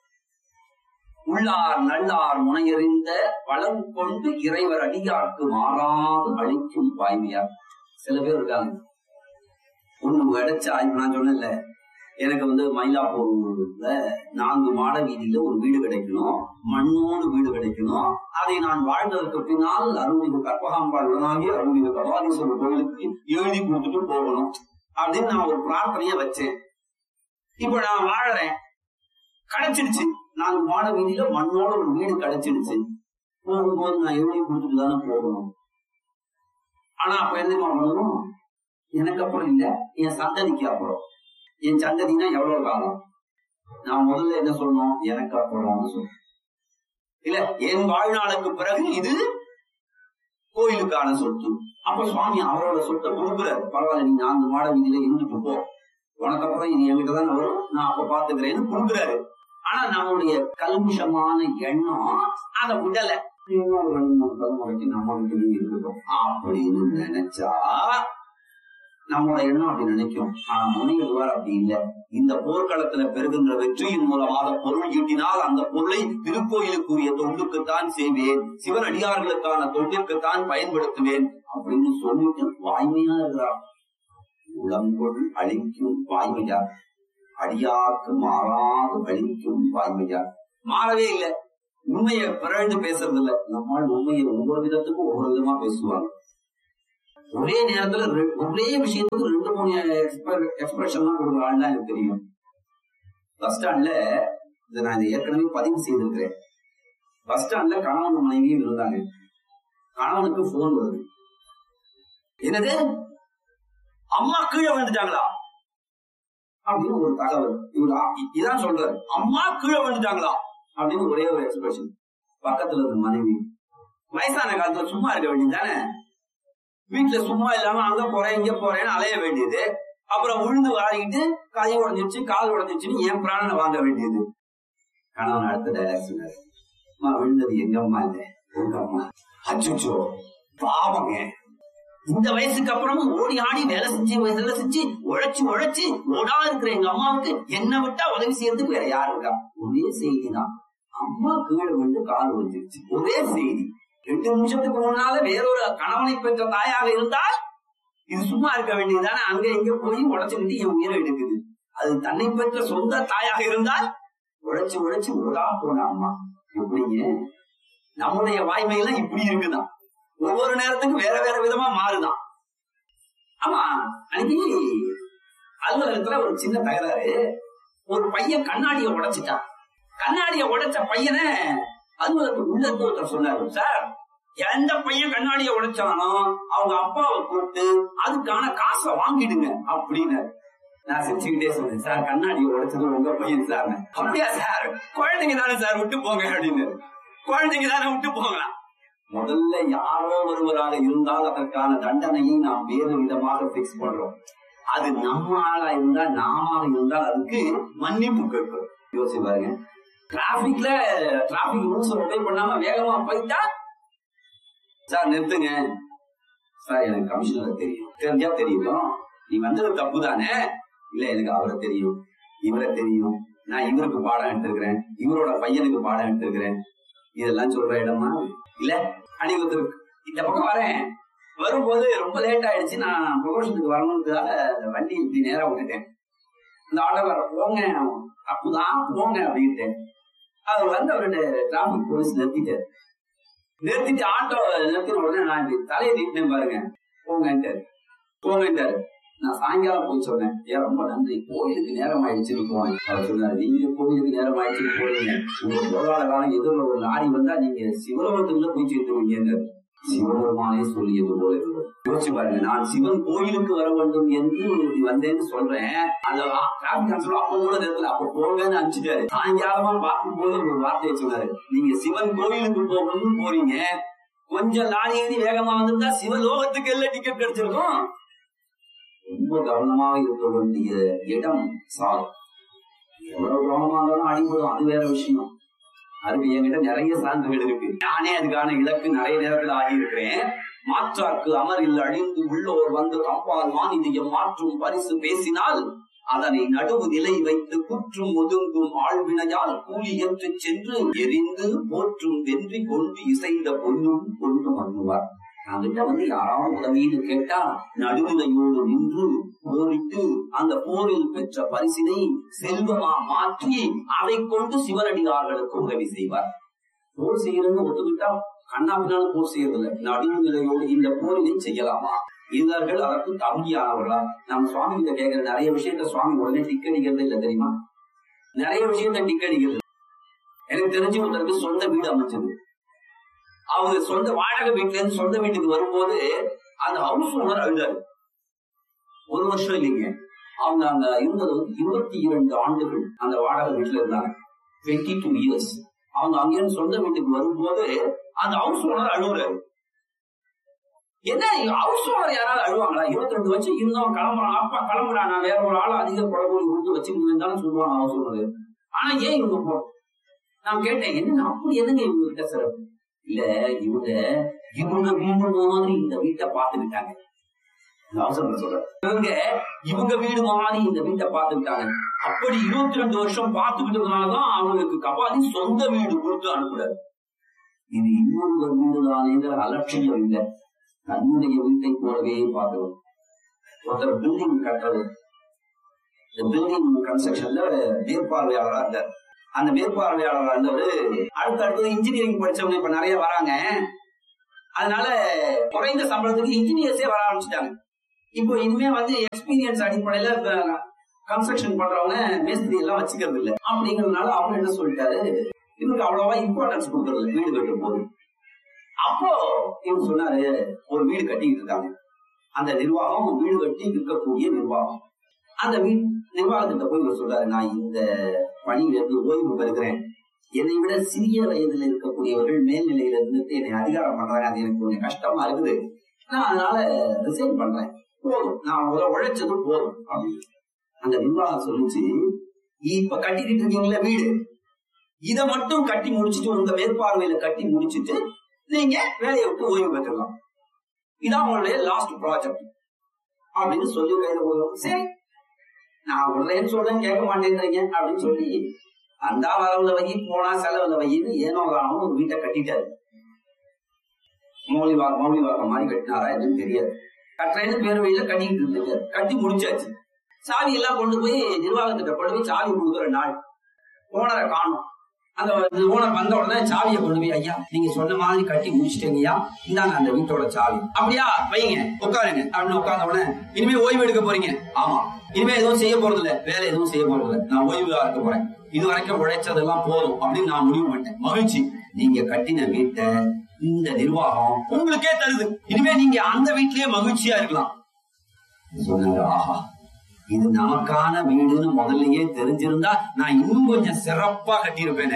Speaker 2: உள்ளார் நல்லார் முனையறிந்த வளம் கொண்டு இறைவர் அடியார்க்கு மாறாது அழிக்கும் வாய்மையார் சில பேர் இருக்காங்க ஒண்ணு கிடைச்சா இப்ப நான் சொன்னேன்ல எனக்கு வந்து மயிலாப்பூர்ல நான்கு மாட வீதியில ஒரு வீடு கிடைக்கணும் மண்ணோடு வீடு கிடைக்கணும் அதை நான் வாழ்ந்ததற்கு பின்னால் அருள்மிகு கற்பகாம்பாள் உடனாகி அருள்மிகு கபாலீஸ்வரர் கோவிலுக்கு எழுதி கொடுத்துட்டு போகணும் அப்படின்னு நான் ஒரு பிரார்த்தனைய வச்சேன் இப்ப நான் வாழறேன் கிடைச்சிடுச்சு நான்கு மாட வீதியில மண்ணோட ஒரு வீடு கிடைச்சிடுச்சு போகும்போது நான் எழுதி கொடுத்துட்டு தானே போகணும் ஆனா அப்ப என்ன பண்ணணும் எனக்கு அப்புறம் இல்ல என் சந்ததிக்கு அப்புறம் என் சந்ததினா எவ்வளவு காலம் நான் முதல்ல என்ன சொல்லணும் எனக்கு அப்புறம் சொல்லணும் இல்ல என் வாழ்நாளுக்கு பிறகு இது கோயிலுக்கான சொத்து அப்ப சுவாமி அவரோட சொத்தை கொடுக்குறாரு பரவாயில்ல நீ நான்கு மாட வீதியில இருந்துட்டு போ உனக்கு அப்புறம் இது என்கிட்ட தான் வரும் நான் அப்ப பாத்துக்கிறேன்னு கொடுக்குறாரு ஆனா நம்மளுடைய கல்முஷமான எண்ணம் அதை விடல இன்னும் ஒரு ரெண்டு மூணு தலைமுறைக்கு நம்மளுக்கு இருக்கட்டும் அப்படின்னு நினைச்சா நம்மளோட எண்ணம் அப்படி நினைக்கும் ஆனா முனையிடுவார் அப்படி இல்லை இந்த போர்க்களத்துல பெறுகின்ற வெற்றியின் மூலமாக பொருள் ஈட்டினால் அந்த பொருளை திருக்கோயிலுக்குரிய தொண்டுக்குத்தான் செய்வேன் சிவனடியார்களுக்கான தொண்டிற்குத்தான் பயன்படுத்துவேன் அப்படின்னு சொல்லிட்டு வாய்மையா இருக்கிறார் உளங்கொள் அழிக்கும் வாய்மையார் அடியாக்கு மாறாது கழிக்கும் வாய்மையார் மாறவே இல்லை உண்மையை பிறழ்ந்து பேசுறது இல்ல நம்மால் உண்மையை ஒவ்வொரு விதத்துக்கும் ஒவ்வொரு விதமா பேசுவாங்க ஒரே நேரத்துல ரெ- ஒரே விஷயத்துக்கு ரெண்டு மூணு எக்ஸ்பிரஷன் தான் கொடுக்குற ஆள் தான் எனக்கு தெரியும் பஸ் ஸ்டாண்ட்ல இதை நான் இதை ஏற்கனவே பதிவு செய்திருக்கிறேன் பஸ் ஸ்டாண்ட்ல கணவன் மனைவியும் இருந்தாங்க கணவனுக்கு போன் வருது என்னது அம்மா கீழே விழுந்துட்டாங்களா அப்படின்னு ஒரு தகவல் இவர் ஆ- இ- இதான் சொல்றாரு அம்மா கீழே விழுந்துட்டாங்களா அப்படின்னு ஒரே ஒரு எக்ஸ்பிரஷன் பக்கத்துல இருந்த மனைவி வயசான காலத்துல சும்மா இருக்க வேண்டியது தானே வீட்டுல சும்மா இல்லாம அங்க போறேன் இங்க போறேன்னு அலைய வேண்டியது அப்புறம் உழுந்து வாரிக்கிட்டு கை உடஞ்சிருச்சு கால் உடஞ்சிருச்சுன்னு என் பிராணனை வாங்க வேண்டியது கணவன் அடுத்த டைலாக் சொன்னாரு அம்மா விழுந்தது எங்க அம்மா இல்ல உங்க அம்மா அச்சுச்சோ பாவங்க இந்த வயசுக்கு அப்புறமும் ஓடி ஆடி வேலை செஞ்சு வேலை செஞ்சு உழைச்சு உழைச்சு ஓடா இருக்கிற எங்க அம்மாவுக்கு என்ன விட்டா உதவி செய்யறதுக்கு வேற யாரு இருக்கா ஒரே செய்தி தான் அம்மா கீழே விழுந்து கால் வந்துருச்சு ஒரே செய்தி ரெண்டு நிமிஷத்துக்கு முன்னால வேறொரு கணவனை பெற்ற தாயாக இருந்தால் இது சும்மா இருக்க வேண்டியதுதானே அங்க இங்க போய் உழைச்சுக்கிட்டு என் உயிரை எடுக்குது அது தன்னை பெற்ற சொந்த தாயாக இருந்தால் உழைச்சு உழைச்சு ஓடா போன அம்மா எப்படிங்க நம்முடைய வாய்மையெல்லாம் இப்படி இருக்குதான் ஒவ்வொரு நேரத்துக்கும் வேற வேற விதமா மாறுதான் ஆமா அன்னைக்கு அலுவலகத்துல ஒரு சின்ன தகராறு ஒரு பையன் கண்ணாடிய உடைச்சிட்டான் கண்ணாடிய உடைச்ச பையனை அலுவலகத்துக்கு உள்ள இருந்து ஒருத்தர் சொன்னாரு சார் எந்த பையன் கண்ணாடிய உடைச்சானோ அவங்க அப்பாவை கூப்பிட்டு அதுக்கான காசை வாங்கிடுங்க அப்படின்னு நான் சிரிச்சுக்கிட்டே சொன்னேன் சார் கண்ணாடிய உடைச்சது உங்க பையன் சார் அப்படியா சார் குழந்தைங்க தானே சார் விட்டு போங்க அப்படின்னு குழந்தைங்க தானே விட்டு போங்களாம் முதல்ல யாரோ ஒருவராக இருந்தால் அதற்கான தண்டனையை நாம் வேறு விதமாக பிக்ஸ் பண்றோம் அது நம்ம ஆளா இருந்தா நாம இருந்தால் அதுக்கு மன்னிப்பு கேட்கிறோம் யோசிச்சு பாருங்க டிராபிக்ல டிராபிக் ரூல்ஸ் ஒபே பண்ணாம வேகமா போயிட்டா சார் நிறுத்துங்க சார் எனக்கு கமிஷனரை தெரியும் தெரிஞ்சா தெரியும் நீ வந்தது தப்பு தானே இல்ல எனக்கு அவரை தெரியும் இவரை தெரியும் நான் இவருக்கு பாடம் எடுத்திருக்கிறேன் இவரோட பையனுக்கு பாடம் எடுத்திருக்கிறேன் இதெல்லாம் சொல்ற இடமா இல்ல அணிவத்திற்கு இந்த பக்கம் வரேன் வரும்போது ரொம்ப லேட் ஆயிடுச்சு நான் ப்ரொமோஷனுக்கு வரணுன்றதால அந்த வண்டி இப்படி நேரா விட்டுட்டேன் இந்த ஆட்டோ வர போங்க தப்புதான் போங்க அப்படின்ட்டு அவர் வந்து அவர்கிட்ட டிராபிக் போலீஸ் நிறுத்திட்டாரு நிறுத்திட்டு ஆட்டோ நிறுத்தின உடனே நான் இப்படி தலையை நீட்டினேன் பாருங்க போங்கன்ட்டாரு போங்கன்ட்டாரு நான் சாயங்காலம் போய் சொன்னேன் ஏன் ரொம்ப நன்றி கோயிலுக்கு நேரம் ஆயிடுச்சுன்னு போனேன் அவர் சொன்னாரு நீங்க கோயிலுக்கு நேரம் ஆயிடுச்சுன்னு போறீங்க உங்க போராட காலம் எதிரில் ஒரு லாரி வந்தா நீங்க சிவலோகத்துக்குள்ள போய் சேர்த்துருவீங்க சிவபெருமானே சொல்லியது போல இருந்தது யோசிச்சு பாருங்க நான் சிவன் கோயிலுக்கு வர வேண்டும் என்று இப்படி வந்தேன்னு சொல்றேன் அந்த டிராபிக் கன்சல் அப்ப கூட நேரத்துல அப்ப போங்கன்னு அனுப்பிச்சிட்டாரு சாயங்காலமா பார்க்கும்போது ஒரு வார்த்தையை சொன்னாரு நீங்க சிவன் கோயிலுக்கு போகணும்னு போறீங்க கொஞ்சம் லாரி ஏறி வேகமா வந்திருந்தா சிவலோகத்துக்கு எல்லாம் டிக்கெட் கிடைச்சிருக்கும் ரொம்ப கவனமாக இருக்க வேண்டிய இடம் சாலை எவ்வளவு கவனமா இருந்தாலும் அடிபடும் அது வேற விஷயம் அதுக்கு என்கிட்ட நிறைய சான்றுகள் இருக்கு நானே அதுக்கான இலக்கு நிறைய நேரத்தில் ஆகியிருக்கிறேன் மாற்றாக்கு அமரில் அழிந்து உள்ளோர் வந்து கம்பால் மானிதியம் மாற்றும் பரிசு பேசினால் அதனை நடுவு நிலை வைத்து குற்றும் ஒதுங்கும் ஆழ்வினையால் கூலி என்று சென்று எரிந்து போற்றும் வென்றி கொண்டு இசைந்த பொண்ணும் கொண்டு மண்ணுவார் அவங்கிட்ட வந்து யாராவது உதவின்னு கேட்டா நடுநிலையோடு நின்று போரிட்டு அந்த போரில் பெற்ற பரிசினை செல்வமா மாற்றி அதை கொண்டு சிவனடியார்களுக்கு உதவி செய்வார் போர் செய்யறதுன்னு ஒத்துக்கிட்டா கண்ணாபினால போர் செய்யறதில்ல நடுநிலையோடு இந்த போரினை செய்யலாமா இவர்கள் அதற்கு தகுதியானவர்களா நம்ம சுவாமி கிட்ட கேட்கிற நிறைய விஷயத்த சுவாமி உடனே டிக்கடிக்கிறது இல்ல தெரியுமா நிறைய விஷயத்த டிக்கடிக்கிறது எனக்கு தெரிஞ்சு ஒருத்தருக்கு சொந்த வீடு அமைச்சது அவங்க சொந்த வாடகை வீட்டுல இருந்து சொந்த வீட்டுக்கு வரும்போது அந்த ஹவுஸ் ஓனர் அழுதாரு ஒரு வருஷம் இல்லைங்க அவங்க அங்க இருந்தது வந்து இருபத்தி இரண்டு ஆண்டுகள் அந்த வாடகை வீட்டுல இருந்தாங்க டுவெண்ட்டி டூ இயர்ஸ் அவங்க அங்கிருந்து சொந்த வீட்டுக்கு வரும்போது அந்த ஹவுஸ் ஓனர் அழுகுறாரு என்ன ஹவுஸ் ஓனர் யாராவது அழுவாங்களா இருபத்தி ரெண்டு வருஷம் இருந்தோம் கிளம்புறான் அப்பா கிளம்புறான் நான் வேற ஒரு ஆள் அதிக குழந்தை கொடுத்து வச்சுக்கணும் இருந்தாலும் சொல்லுவாங்க ஹவுஸ் ஓனர் ஆனா ஏன் இவங்க போ நான் கேட்டேன் என்னங்க அப்படி என்னங்க இவங்க கிட்ட சிறப்பு இல்ல இவங்க இவங்க வீடு மாதிரி இந்த வீட்டை பார்த்துக்கிட்டாங்க அவசரம் சொல்றேன் இவங்க இவங்க வீடு மாதிரி இந்த வீட்டை பார்த்துக்கிட்டாங்க அப்படி இருபத்தி ரெண்டு வருஷம் பார்த்துக்கிட்டதுனாலதான் அவங்களுக்கு கபாலி சொந்த வீடு கொடுத்து அனுப்புறாரு இது இன்னொரு வீடுதானேங்கிற அலட்சியம் இல்லை தன்னுடைய வீட்டை போலவே பார்க்கிறோம் ஒருத்தர் பில்டிங் கட்டுறது இந்த பில்டிங் கன்ஸ்ட்ரக்ஷன்ல மேற்பார்வையாளரா இருந்தார் அந்த மேற்பார்வையாளரா இருந்தவரு அடுத்து அடுத்தது இன்ஜினியரிங் படிச்சவங்க இப்ப நிறைய வராங்க அதனால குறைந்த சம்பளத்துக்கு இன்ஜினியர்ஸே வர ஆரம்பிச்சிட்டாங்க இப்போ இனிமே வந்து எக்ஸ்பீரியன்ஸ் அடிப்படையில கன்ஸ்ட்ரக்ஷன் பண்றவங்க மேஸ்திரி எல்லாம் வச்சுக்கிறது இல்ல அப்படிங்கறதுனால அவர் என்ன சொல்லிட்டாரு இவருக்கு அவ்வளவா இம்பார்ட்டன்ஸ் கொடுக்கறது இல்ல வீடு கட்டும் போது அப்போ இவர் சொன்னாரு ஒரு வீடு கட்டிட்டு இருக்காங்க அந்த நிர்வாகம் வீடு கட்டி விற்கக்கூடிய நிர்வாகம் அந்த வீ நிர்வாகத்திட்ட போய் இவர் சொல்றாரு நான் இந்த பணியில இருந்து ஓய்வு பெறுகிறேன் என்னை விட சிறிய வயதுல இருக்கக்கூடியவர்கள் மேல்நிலையில இருந்துட்டு என்னை அதிகாரம் பண்றாங்க அது எனக்கு கொஞ்சம் கஷ்டமா இருக்குது நான் அதனால ரிசைன் பண்றேன் போதும் நான் முதல்ல உழைச்சது போதும் அப்படின்னு அந்த நிர்வாகம் சொல்லிச்சு இப்ப கட்டிக்கிட்டு இருக்கீங்களா வீடு இத மட்டும் கட்டி முடிச்சிட்டு உங்க மேற்பார்வையில கட்டி முடிச்சிட்டு நீங்க வேலையை விட்டு ஓய்வு பெற்றுக்கலாம் இதான் உங்களுடைய லாஸ்ட் ப்ராஜெக்ட் அப்படின்னு சொல்லி கையில போடுவோம் சரி நான் உள்ளேன்னு சொல்றேன் கேட்க மாட்டேங்கிறீங்க அப்படின்னு சொல்லி அந்த வரவுல வை போனா செலவுல வைன்னு ஏனோ காரணம் ஒரு வீட்டை கட்டிட்டாரு மௌலி வாக்க மௌலி வாக்க மாதிரி கட்டினாரா எதுவும் தெரியாது கட்டுறேன்னு பேர் வழியில கட்டிக்கிட்டு இருந்துட்டாரு கட்டி முடிச்சாச்சு சாவி எல்லாம் கொண்டு போய் நிர்வாகத்திட்ட கொண்டு போய் சாவி கொடுக்குற நாள் ஓனரை காணும் அந்த ஓனர் வந்த உடனே சாவியை கொண்டு போய் ஐயா நீங்க சொன்ன மாதிரி கட்டி முடிச்சிட்டீங்கய்யா இந்தாங்க அந்த வீட்டோட சாவி அப்படியா வைங்க உட்காருங்க அப்படின்னு உட்கார்ந்த உடனே இனிமே ஓய்வு எடுக்க போறீங்க ஆமா இனிமே எதுவும் செய்ய போறது இல்ல வேலை எதுவும் செய்ய போறது இல்ல நான் ஓய்வு இருக்க போறேன் இது வரைக்கும் உழைச்சதெல்லாம் போதும் அப்படின்னு நான் முடிவு பண்ணிட்டேன் மகிழ்ச்சி நீங்க கட்டின வீட்டை இந்த நிர்வாகம் உங்களுக்கே தருது இனிமே நீங்க அந்த வீட்லயே மகிழ்ச்சியா இருக்கலாம் சொன்னாரு ஆஹா இது நமக்கான வீடுன்னு முதல்லயே தெரிஞ்சிருந்தா நான் இன்னும் கொஞ்சம் சிறப்பா கட்டியிருப்பேனே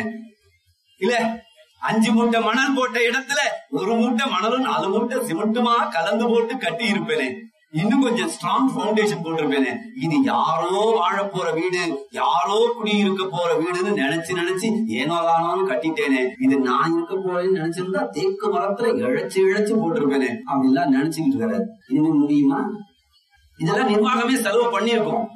Speaker 2: இல்ல அஞ்சு மூட்டை மணல் போட்ட இடத்துல ஒரு மூட்டை மணலும் நாலு மூட்டை சிமெண்ட்டுமா கலந்து போட்டு கட்டி இருப்பேனே இன்னும் கொஞ்சம் ஸ்ட்ராங் ஃபவுண்டேஷன் போட்டிருப்பேனே இது யாரோ வாழ போற வீடு யாரோ குடியிருக்க போற வீடுன்னு நினைச்சு நினைச்சு ஏனோ தானோன்னு கட்டிட்டேனே இது நான் இருக்க போறேன்னு நினைச்சிருந்தா தேக்கு மரத்துல இழைச்சு இழைச்சு போட்டிருப்பேனே அப்படிலாம் நினைச்சுக்கிட்டு இருக்காரு இனிமே முடியுமா இதெல்லாம் நிர்வாகமே செலவு பண்ணிருக்கோம்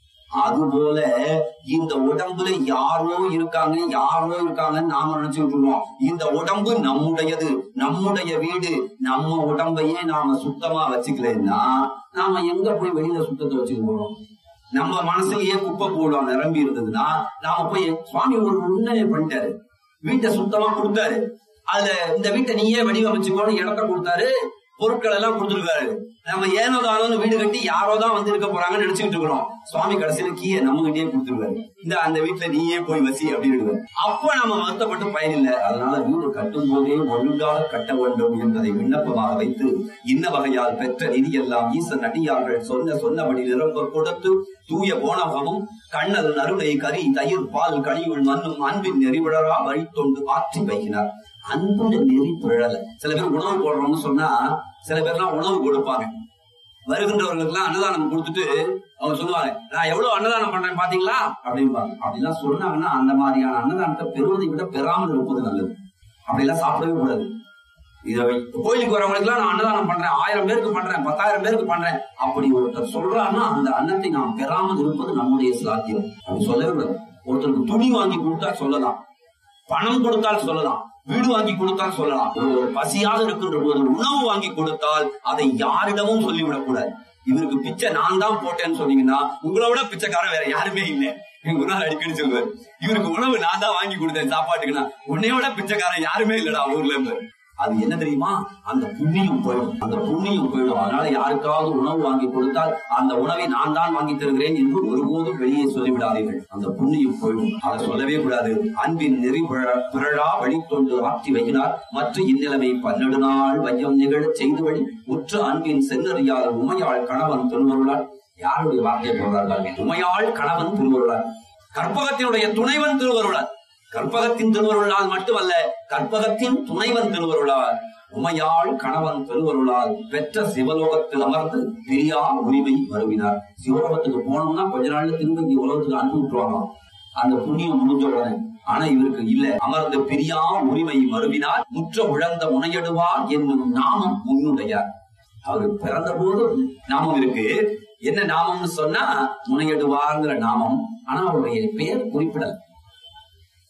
Speaker 2: அதுபோல இந்த உடம்புல யாரோ இருக்காங்க யாரோ இருக்காங்கன்னு நாம நினைச்சுட்டு இருக்கோம் இந்த உடம்பு நம்முடையது நம்முடைய வீடு நம்ம உடம்பையே நாம சுத்தமா வச்சுக்கலன்னா நாம எங்க போய் வெளியில சுத்தத்தை வச்சுக்க போறோம் நம்ம மனசுலயே குப்பை கூடம் நிரம்பி இருந்ததுன்னா நாம போய் சுவாமி ஒரு உண்மையை பண்ணிட்டாரு வீட்டை சுத்தமா கொடுத்தாரு அதுல இந்த வீட்டை நீயே வடிவமைச்சுக்கோன்னு இடத்த கொடுத்தாரு பொருட்கள் எல்லாம் கொடுத்துருக்காரு நம்ம ஏனோ தானோன்னு வீடு கட்டி யாரோ தான் வந்து இருக்க போறாங்கன்னு நினைச்சுக்கிட்டு இருக்கிறோம் சுவாமி கடைசியில கீயை நம்ம கிட்டே கொடுத்துருக்காரு இந்த அந்த வீட்டுல நீயே போய் வசி அப்படின்னு அப்ப நம்ம வருத்தப்பட்டு பயனில்லை அதனால வீடு கட்டும் போதே ஒழுங்காக கட்ட வேண்டும் என்பதை விண்ணப்பமாக வைத்து இன்ன வகையால் பெற்ற நிதி எல்லாம் ஈசன் அடியார்கள் சொன்ன சொன்னபடி நிரம்ப கொடுத்து தூய போனகமும் கண்ணல் நறுனை கறி தயிர் பால் கனிவுள் மண்ணும் அன்பின் நெறிவிழரா வழித்தொண்டு ஆற்றி வைக்கினார் அன்புட நெறி பிழல சில பேர் உணவு போடுறோம்னு சொன்னா சில பேர்லாம் உணவு கொடுப்பாங்க வருகின்றவர்களுக்கு எல்லாம் அன்னதானம் கொடுத்துட்டு அவங்க சொல்லுவாங்க நான் எவ்வளவு அன்னதானம் பண்றேன் பாத்தீங்களா அப்படிம்பாங்க அப்படிலாம் சொன்னாங்கன்னா அந்த மாதிரியான அன்னதானத்தை பெறுவதை விட பெறாமல் இருப்பது நல்லது அப்படிலாம் சாப்பிடவே கூடாது இதை கோயிலுக்கு வரவங்களுக்கு எல்லாம் நான் அன்னதானம் பண்றேன் ஆயிரம் பேருக்கு பண்றேன் பத்தாயிரம் பேருக்கு பண்றேன் அப்படி ஒருத்தர் சொல்றான்னா அந்த அன்னத்தை நாம் பெறாமல் இருப்பது நம்முடைய சாத்தியம் அப்படி சொல்லவே கூடாது ஒருத்தருக்கு துணி வாங்கி கொடுத்தா சொல்லலாம் பணம் கொடுத்தால் சொல்லலாம் வீடு வாங்கி கொடுத்தால் சொல்லலாம் ஒரு பசியாக இருக்கின்ற போது உணவு வாங்கி கொடுத்தால் அதை யாரிடமும் சொல்லிவிடக் கூடாது இவருக்கு பிச்சை நான் தான் போட்டேன்னு சொன்னீங்கன்னா உங்களை விட பிச்சைக்காரன் வேற யாருமே இல்லை எங்க குணால் அடிக்கடி சொல்லுவார் இவருக்கு உணவு நான் தான் வாங்கி கொடுத்தேன் சாப்பாட்டுக்குன்னா உன்னைய விட பிச்சைக்காரன் யாருமே இல்லடா ஊர்ல இருந்து அது என்ன தெரியுமா அந்த புண்ணியம் போயிடும் அந்த புண்ணியம் போயிடும் அதனால யாருக்காவது உணவு வாங்கி கொடுத்தால் அந்த உணவை நான் தான் வாங்கி தருகிறேன் என்று ஒருபோதும் வெளியே சொல்லிவிடாதீர்கள் அந்த புண்ணியம் போயிடும் அதை சொல்லவே கூடாது அன்பின் நெறி பிழ- பிறழா வழித்தொண்டு ஆற்றி வைக்கிறார் மற்ற இந்நிலைமை பன்னெடு நாள் வையம் நிகழச் செய்து வழி உற்ற அன்பின் சென்னறியால் உமையாள் கணவன் திருவருளால் யாருடைய வார்த்தையை போடுறார்கள் உமையாள் கணவன் திருவருளால் கற்பகத்தினுடைய துணைவன் திருவருளால் கற்பகத்தின் திருவருளால் மட்டுமல்ல கற்பகத்தின் துணைவன் திருவருளால் உமையாள் கணவன் திருவருளால் பெற்ற சிவலோகத்தில் அமர்ந்து பிரியா உரிமை மறுவினார் சிவலோகத்துக்கு போனோம்னா கொஞ்ச நாள்ல திரும்ப இங்க உலகத்துக்கு அனுப்பி விட்டுருவாங்க அந்த புண்ணியம் முடிஞ்ச உடனே ஆனா இவருக்கு இல்ல அமர்ந்து பிரியா உரிமை மறுவினார் முற்ற உழந்த முனையடுவார் என்னும் நாமம் முன்னுடையார் அவரு பிறந்த போது நாமம் இருக்கு என்ன நாமம்னு சொன்னா முனையடுவார்ங்கிற நாமம் ஆனா அவருடைய பெயர் குறிப்பிடல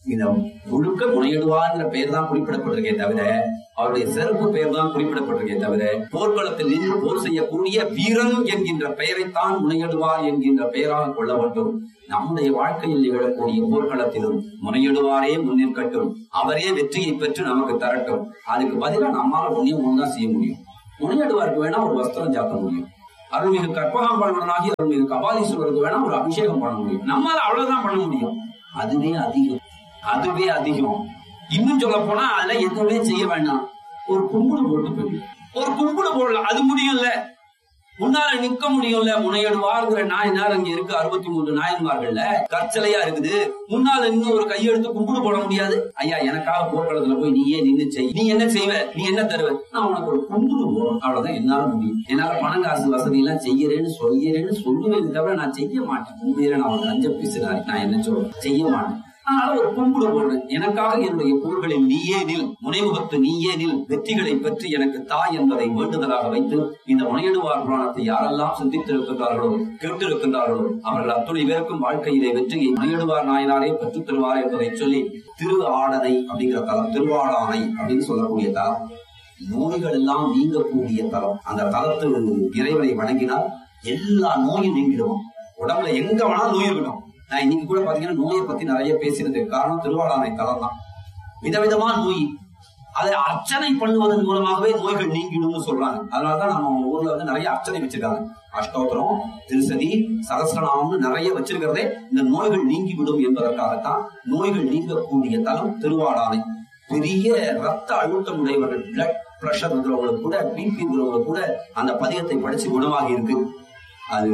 Speaker 2: இந்த முழுக்க முனையிடுவார்ங்கிற பெயர் தான் குறிப்பிடப்பட்டிருக்கே தவிர அவருடைய சிறப்பு பெயர் தான் குறிப்பிடப்பட்டிருக்கே தவிர போர்க்களத்தில் நின்று போர் செய்யக்கூடிய வீரன் என்கின்ற பெயரைத்தான் முனையிடுவார் என்கின்ற பெயராக கொள்ள வேண்டும் நம்முடைய வாழ்க்கையில் நிகழக்கூடிய போர்க்களத்திலும் முனையிடுவாரே முன்னிற்கட்டும் அவரே வெற்றியை பெற்று நமக்கு தரட்டும் அதுக்கு பதிலா நம்மால ஒன்னே ஒண்ணுதான் செய்ய முடியும் முனையிடுவாருக்கு வேணா ஒரு வஸ்திரம் சாத்த முடியும் அருள்மிகு கற்பகாம்பாளனாகி அருள்மிகு கபாலீஸ்வரருக்கு வேணா ஒரு அபிஷேகம் பண்ண முடியும் நம்மால அவ்வளவுதான் பண்ண முடியும் அதுவே அதிகம் அதுவே அதிகம் இன்னும் சொல்ல போனா அதுல எதுவுமே செய்ய வேண்டாம் ஒரு கும்பிடு போட்டு போயிடும் ஒரு கும்பிடு போடலாம் அது முடியும்ல முன்னால நிக்க முடியும்ல முனையிடுவார்ங்கிற நாயனார் அங்க இருக்கு அறுபத்தி மூன்று நாயன்மார்கள்ல கற்சலையா இருக்குது முன்னால இன்னும் ஒரு கையெடுத்து கும்பிடு போட முடியாது ஐயா எனக்காக போர்க்களத்துல போய் நீ ஏன் நின்னு செய் நீ என்ன செய்வ நீ என்ன தருவ நான் உனக்கு ஒரு கும்பிடு போடும் அவ்வளவுதான் என்னால முடியும் என்னால பணம் காசு வசதி எல்லாம் செய்யறேன்னு சொல்கிறேன்னு சொல்லுவேன் தவிர நான் செய்ய மாட்டேன் உண்மையில நான் ஒரு லஞ்ச பிசுனாரி நான் என்ன சொல்றேன் செய்ய மாட்டேன் அதனால ஒரு கும்பிடு போடுறேன் எனக்காக என்னுடைய போர்களில் நீயே நில் முனைமுகத்து நீயே நில் வெற்றிகளை பற்றி எனக்கு தாய் என்பதை வேண்டுதலாக வைத்து இந்த முனையிடுவார் புராணத்தை யாரெல்லாம் சிந்தித்திருக்கின்றார்களோ கேட்டிருக்கின்றார்களோ அவர்கள் அத்துணை பேருக்கும் வாழ்க்கையிலே வெற்றியை முனையிடுவார் நாயனாரே பெற்றுத் தருவார் என்பதை சொல்லி திரு ஆடனை அப்படிங்கிற தலம் திருவாடானை அப்படின்னு சொல்லக்கூடிய தலம் நோய்கள் எல்லாம் நீங்கக்கூடிய தலம் அந்த தலத்து இறைவனை வணங்கினால் எல்லா நோயும் நீங்கிடுவோம் உடம்புல எங்க வேணாலும் நோய் இருக்கட்டும் நான் இன்னைக்கு கூட பாத்தீங்கன்னா நோயை பத்தி நிறைய பேசினதுக்கு காரணம் திருவாடானை தலம் தான் விதவிதமா நோய் அதை அர்ச்சனை பண்ணுவதன் மூலமாகவே நோய்கள் நீங்கிடும்னு சொல்றாங்க அதனாலதான் நம்ம ஊர்ல வந்து நிறைய அர்ச்சனை வச்சிருக்காங்க அஷ்டோத்திரம் திருசதி சகசிரநாமம்னு நிறைய வச்சிருக்கிறதே இந்த நோய்கள் நீங்கிவிடும் என்பதற்காகத்தான் நோய்கள் நீங்கக்கூடிய தலம் திருவாடானை பெரிய ரத்த அழுத்தம் உடையவர்கள் பிளட் பிரஷர் இருக்கிறவங்களுக்கு கூட பிபி இருக்கிறவங்களுக்கு கூட அந்த பதியத்தை படிச்சு குணமாகி இருக்கு அது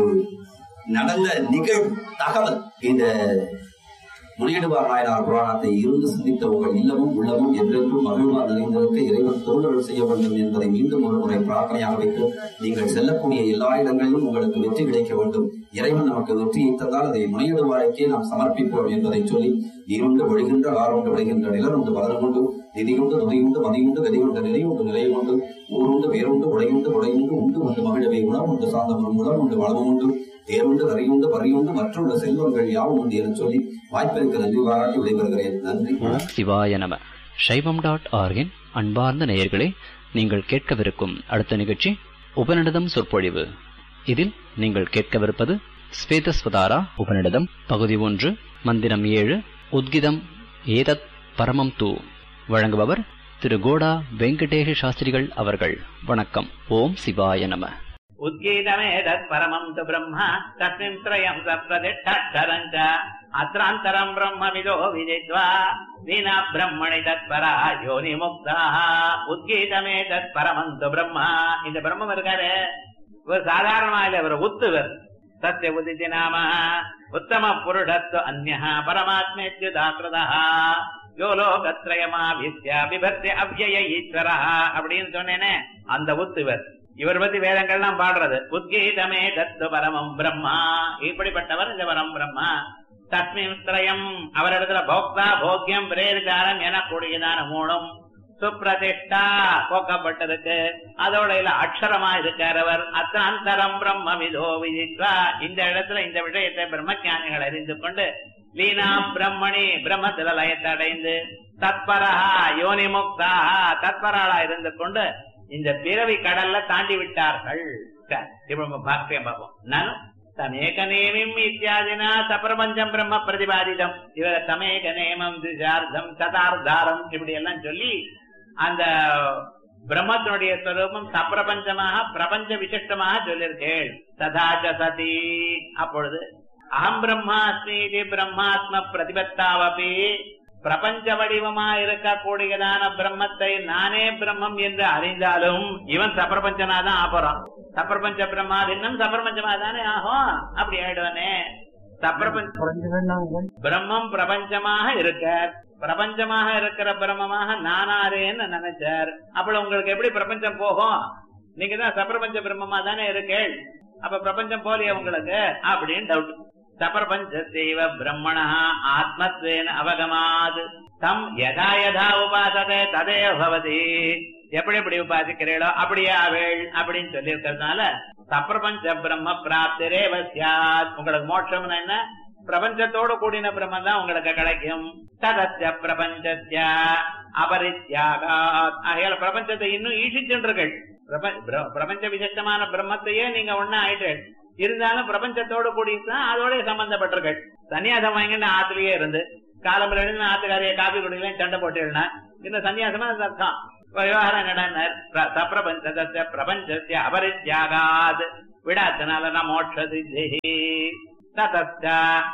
Speaker 2: நடந்த நிகழ் தகவல் இந்த முனையிடுவார் நாயனார் புராணத்தை இருந்து சிந்தித்த உங்கள் இல்லமும் உள்ளமும் என்றென்றும் மகிழ்வார் நிறைந்திருக்க இறைவன் தோழர்கள் செய்ய வேண்டும் என்பதை மீண்டும் ஒரு முறை பிரார்த்தனையாக வைத்து நீங்கள் செல்லக்கூடிய எல்லா இடங்களிலும் உங்களுக்கு வெற்றி கிடைக்க வேண்டும் இறைவன் நமக்கு வெற்றியை தந்தால் அதை முனையிடுவாருக்கே நாம் சமர்ப்பிப்போம் என்பதை சொல்லி நீருண்டு ஒழுகின்ற ஆறுண்டு விளைகின்ற நிலருண்டு வளருண்டு நிதியுண்டு நுதையுண்டு மதியுண்டு கதியுண்டு நிலையுண்டு நிலையுண்டு ஊருண்டு வேறுண்டு உடையுண்டு உடையுண்டு உண்டு உண்டு மகிழவே உணவுண்டு சாந்தமும் உணவுண்டு வளமும் உண்டு தேருண்டு கரையுண்டு பறியுண்டு மற்றுள்ள செல்வங்கள் யாவும் உண்டு என சொல்லி வாய்ப்பிற்கு நன்றி பாராட்டி விடைபெறுகிறேன் நன்றி
Speaker 3: ஓம் சிவாய நம சைவம் டாட் ஆர்கின் அன்பார்ந்த நேயர்களே நீங்கள் கேட்கவிருக்கும் அடுத்த நிகழ்ச்சி உபநிடதம் சொற்பொழிவு இதில் நீங்கள் கேட்கவிருப்பது ஸ்வேதஸ்வதாரா உபநிடதம் பகுதி ஒன்று மந்திரம் ஏழு உத்கிதம் ஏதத் பரமம் தூ வழங்குபவர் திரு கோடா வெங்கடேஷ சாஸ்திரிகள் அவர்கள் வணக்கம் ஓம் சிவாய நம
Speaker 4: उद्गीतमेतत् परमम् तु ब्रह्म तस्मिन् त्रयम् सप्रतिष्ठक्षरम् च अत्रान्तरम् ब्रह्मविदो विदित्वा विना ब्रह्मणि तत्परा योनिमुक्ताः உத்கீதமேதத் பரமம் து பிரம்மா இந்த பிரம்மம் இருக்காரு ஒரு சாதாரணமா இல்ல ஒரு உத்துவர் சத்திய உதிதி நாம உத்தம புருடத்வ அந்நிய பரமாத்மேத்யுதாக்கிருதா யோ லோகத்ரயமா வித்யா விபர்த்தி அவ்யய ஈஸ்வரா அப்படின்னு சொன்னேனே அந்த உத்துவர் இவர் பத்தி வேதங்கள்லாம் பாடுறது உத்கீதமே தத்து பரமம் பிரம்மா இப்படிப்பட்டவர் இந்த பரம் பிரம்மா தஸ்மின் திரயம் அவரிடத்துல போக்தா போக்கியம் பிரேரிதாரம் எனக்கூடியதான மூணும் சுப்பிரதிஷ்டா போக்கப்பட்டிருக்கு அதோட இல்ல அக்ஷரமா இருக்காரவர் அத்தாந்தரம் பிரம்ம விதோ விதித்வா இந்த இடத்துல இந்த விஷயத்தை பிரம்மஞானிகள் அறிந்து கொண்டு லீனா பிரம்மணி பிரம்மத்தில லயத்தை அடைந்து தத்பரஹா யோனி முக்தா தத்பராளா இருந்து கொண்டு இந்த பிறவி கடல்ல தாண்டி விட்டார்கள் சரி, இப்ப நம்ம பாக்கியம் பார்ப்போம் நானும் தமேக நேமிம் இத்தியாதினா சப்பிரபஞ்சம் பிரம்ம பிரதிபாதிதம் இவர தமேக நேமம் திசார்த்தம் சதார்த்தாரம் இப்படி எல்லாம் சொல்லி அந்த பிரம்மத்தினுடைய ஸ்வரூபம் சப்பிரபஞ்சமாக பிரபஞ்ச விசிஷ்டமாக சொல்லியிருக்கேள் ததாச்ச சதி அப்பொழுது அகம் பிரம்மா அஸ்மி இது பிரம்மாத்ம பிரதிபத்தாவபி பிரபஞ்ச வடிவமா இருக்கக்கூடியதான பிரம்மத்தை நானே பிரம்மம் என்று அறிந்தாலும் இவன் சப்பிரபஞ்சனா தான் ஆபறான் சப்பிரபஞ்ச பிரம்மாதின்னம் சப்பிரபஞ்சமா தானே ஆகும் அப்படி ஆயிடுவானே சப்பிரபஞ்ச பிரம்மம் பிரபஞ்சமாக இருக்கார் பிரபஞ்சமாக இருக்கிற பிரம்மமாக நானாரேன்னு நினைச்சார் அப்ப உங்களுக்கு எப்படி பிரபஞ்சம் போகும் நீங்க தான் சப்பிரபஞ்ச பிரம்மமா தானே இருக்கேள் அப்ப பிரபஞ்சம் போலியே உங்களுக்கு அப்படின்னு டவுட் சப்பிரபஞ்சத்தேவ பிரம்மணா ஆத்மத்வேன அவகமாத் தம் யதா யதா உபாசதே ததே பவதி எப்படி எப்படி உபாசிக்கிறீளோ அப்படியே அவள் அப்படின்னு சொல்லி இருக்கிறதுனால சப்பிரபஞ்ச பிரம்ம பிராப்திரேவ சியாத் உங்களுக்கு மோட்சம்னா என்ன பிரபஞ்சத்தோடு கூடின பிரம்மம் தான் உங்களுக்கு கிடைக்கும் ததஸ்ய பிரபஞ்சஸ்ய அபரித்யாகாத் ஆகையால பிரபஞ்சத்தை இன்னும் ஈஷிச்சுன்றீர்கள் பிரப- பிர- பிரபஞ்ச விசேஷமான பிரம்மத்தையே நீங்க ஒண்ணு ஆயிட்டு இருந்தாலும் பிரபஞ்சத்தோடு கூடிதான் அதோட சம்பந்தப்பட்டிருக்கள் சன்னியாசம் வாங்கிட்டு ஆத்துலயே இருந்து காலம்புல எழுந்து ஆத்துக்காரிய காபி குடிக்கலாம் சண்டை போட்டு இந்த சன்னியாசமா அது அர்த்தம் இப்ப விவகாரம் என்னன்னா சப்பிரபஞ்ச பிரபஞ்சஸ்ய அபரித்யாகாத் விடாத்தினால மோட்ச சித்தி ததஸ்ய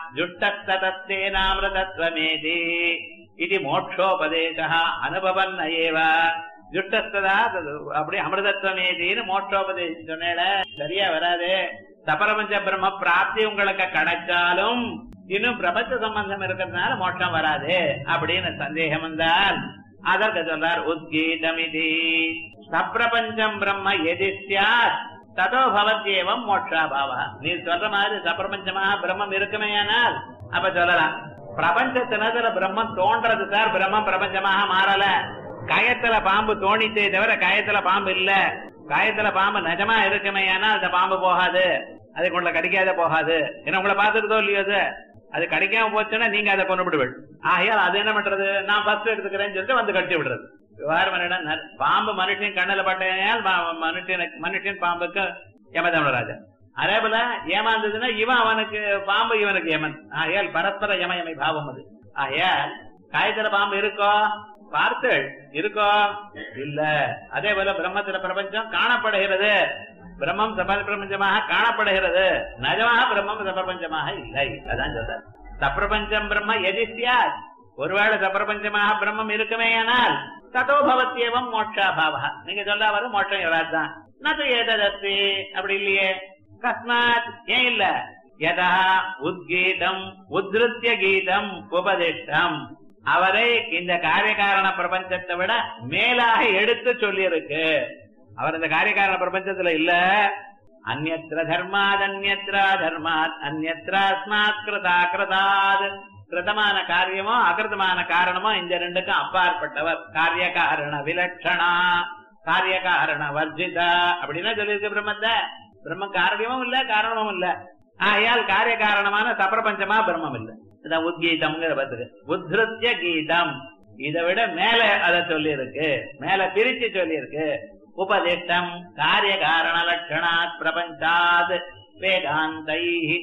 Speaker 4: ஜுட்டஸ்ததஸ்தேனாமிருதத்வமேதி இது மோட்சோபதேச அனுபவன் ஏவ ஜுட்டஸ்ததா தது அப்படி அமிர்தத்வமேதின்னு மோட்சோபதேசம் சொன்னேல சரியா வராது சபரபஞ்ச பிரம்ம பிராப்தி உங்களுக்கு கிடைச்சாலும் இன்னும் பிரபஞ்ச சம்பந்தம் இருக்கிறதுனால மோட்சம் வராது அப்படின்னு சந்தேகம் வந்தால் அதற்கு சொல்றார் உத்கீதமிதி சப்பிரபஞ்சம் பிரம்ம எதி சியாத் ததோ பவத்யேவம் மோட்சாபாவா நீ சொல்ற மாதிரி சப்பிரபஞ்சமாக பிரம்மம் இருக்குமேயானால் அப்ப சொல்லலாம் பிரபஞ்சத்தினதுல பிரம்மம் தோன்றது சார் பிரம்மம் பிரபஞ்சமாக மாறல கயத்துல பாம்பு தோணித்தே தவிர கயத்துல பாம்பு இல்ல கயத்துல பாம்பு நிஜமா இருக்குமேயானால் அந்த பாம்பு போகாது அதுக்கு உங்களை கடிக்காத போகாது ஏன்னா உங்களை பார்த்துருதோ இல்லையோ அது அது கிடைக்காம போச்சுன்னா நீங்க அதை கொண்டு விடுவீள் ஆகையால் அது என்ன பண்றது நான் ஃபர்ஸ்ட் எடுத்துக்கிறேன்னு சொல்லிட்டு வந்து கட்டி விடுறது விவகாரம் என்னடா பாம்பு மனுஷன் கண்ணுல பட்டையால் ம- மனுஷனுக்கு மனுஷன் பாம்புக்கு யமதமராஜா அதே போல ஏமாந்ததுன்னா இவன் அவனுக்கு பாம்பு இவனுக்கு யமன் ஆகையால் பரஸ்பர யமயமை பாவம் அது ஆகையால் காயத்துல பாம்பு இருக்கோ பார்த்தள் இருக்கோ இல்ல அதே போல பிரம்மத்துல பிரபஞ்சம் காணப்படுகிறது பிரம்மம் சப பிரபஞ்சமாக காணப்படுகிறது நிஜமாக பிரம்மம் சபிரபஞ்சமாக இல்லை அதான் சொல்றார் சப்பிரபஞ்சம் பிரம்ம எதி சியாத் ஒருவேளை சப்பிரபஞ்சமாக பிரம்மம் இருக்குமேயானால் ததோ பவத்தியவம் மோட்சாபாவா நீங்க சொல்ல வரும் மோட்சம் இவராதான் நது ஏததஸ்தி அப்படி இல்லையே கஸ்மாத் ஏன் இல்ல யதா உத்கீதம் உத்ருத்திய கீதம் உபதிஷ்டம் அவரை இந்த காரியகாரண பிரபஞ்சத்தை விட மேலாக எடுத்து சொல்லியிருக்கு அவர் இந்த காரியகாரண பிரபஞ்சத்துல இல்ல அந்நத்திர தர்மாத் அந்நத்ரா தர்மாத் அந்நத்ராஸ்மாத் கிருதா கிருதாத் கிருதமான காரியமோ அகிருதமான காரணமோ இந்த ரெண்டுக்கும் அப்பாற்பட்டவர் காரிய காரண விலட்சணா காரிய காரண வர்ஜிதா அப்படின்னா சொல்லியிருக்கு பிரம்மத்தை பிரம்ம காரியமும் இல்ல காரணமும் இல்ல ஆகையால் காரிய காரணமான சப்பிரபஞ்சமா பிரம்மம் இல்ல இதான் உத்கீதம்ங்கிற பத்துக்கு உத்ருத்திய கீதம் இதை விட மேல அதை சொல்லி இருக்கு மேல பிரிச்சு சொல்லி இருக்கு உபதிஷ்டம் காரிய காரண லட்சணாத் பிரபஞ்சாத் வேதாந்தை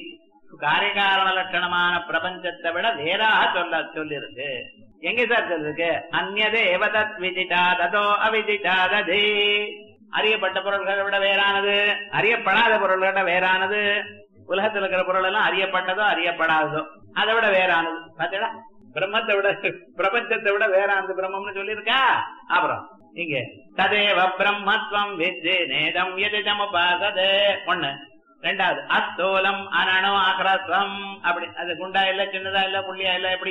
Speaker 4: காரியகாரண லட்சணமான பிரபஞ்சத்தை விட வேறாக சொல்ல சொல்லிருக்கு எங்க சார் சொல்லிருக்கு அந்நதே எவதத் விதிதா ததோ அவிதிதா ததே அறியப்பட்ட பொருள்களை விட வேறானது அறியப்படாத பொருள்களை விட வேறானது உலகத்தில் இருக்கிற பொருள் எல்லாம் அறியப்பட்டதோ அறியப்படாததோ அதை விட வேறானது பாத்தீங்களா பிரம்மத்தை விட பிரபஞ்சத்தை விட வேறானது பிரம்மம்னு சொல்லியிருக்கா அப்புறம் இங்க ததேவ பிரம்மத்வம் வித்து நேதம் எதிதம் உபாசதே ஒண்ணு ரெண்டாவது அஸ்தூலம் அனணு அகரஸ்வம் அப்படி அது குண்டா இல்ல சின்னதா இல்ல புள்ளியா இல்ல எப்படி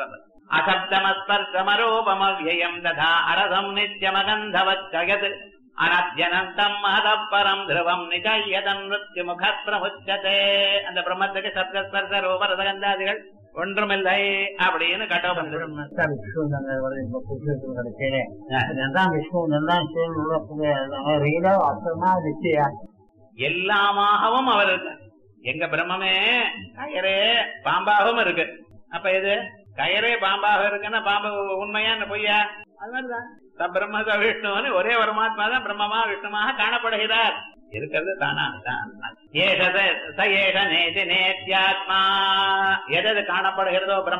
Speaker 4: அசப்தமஸ்பர்சமரூபமவ்யயம் ததா அரசம் நித்யமகந்தவச்சயத் அனத்யனந்தம் மகதப்பரம் திரவம் நிஜயதன் மிருத்யு முகப்பிரமுச்சதே அந்த பிரம்மத்துக்கு சப்தஸ்பர்ச ரூப ரசகந்தாதிகள் ஒன்றுமில்லை அப்படின்னு கட்டோ பண்றது
Speaker 5: தான் விஷ்ணு நாங்கள் ஒரு இப்போ புத்தகத்தில் கிடைச்சேன் அதுதான் விஷ்ணு நல்லா சேர்ந்து உள்ள ரீலா அர்த்தமா நிச்சயா
Speaker 4: எல்லாமாகவும் அவர் இருக்கார் எங்க பிரம்மமே கயரே பாம்பாகவும் இருக்கு அப்ப இது கயரே பாம்பாக இருக்குன்னா பாம்பு உண்மையா என்ன பொய்யா அது மாதிரிதான் ச பிரம்ம ச விஷ்ணுன்னு ஒரே பரமாத்மா தான் பிரம்மமா விஷ்ணுமாக காணப்படுகிறார் இருக்கிறது தானா தான் ஏஷ ச- ச ஏஷ நேதி நேத்யாத்மா எது காணப்படுகிறதோ பிரம்ம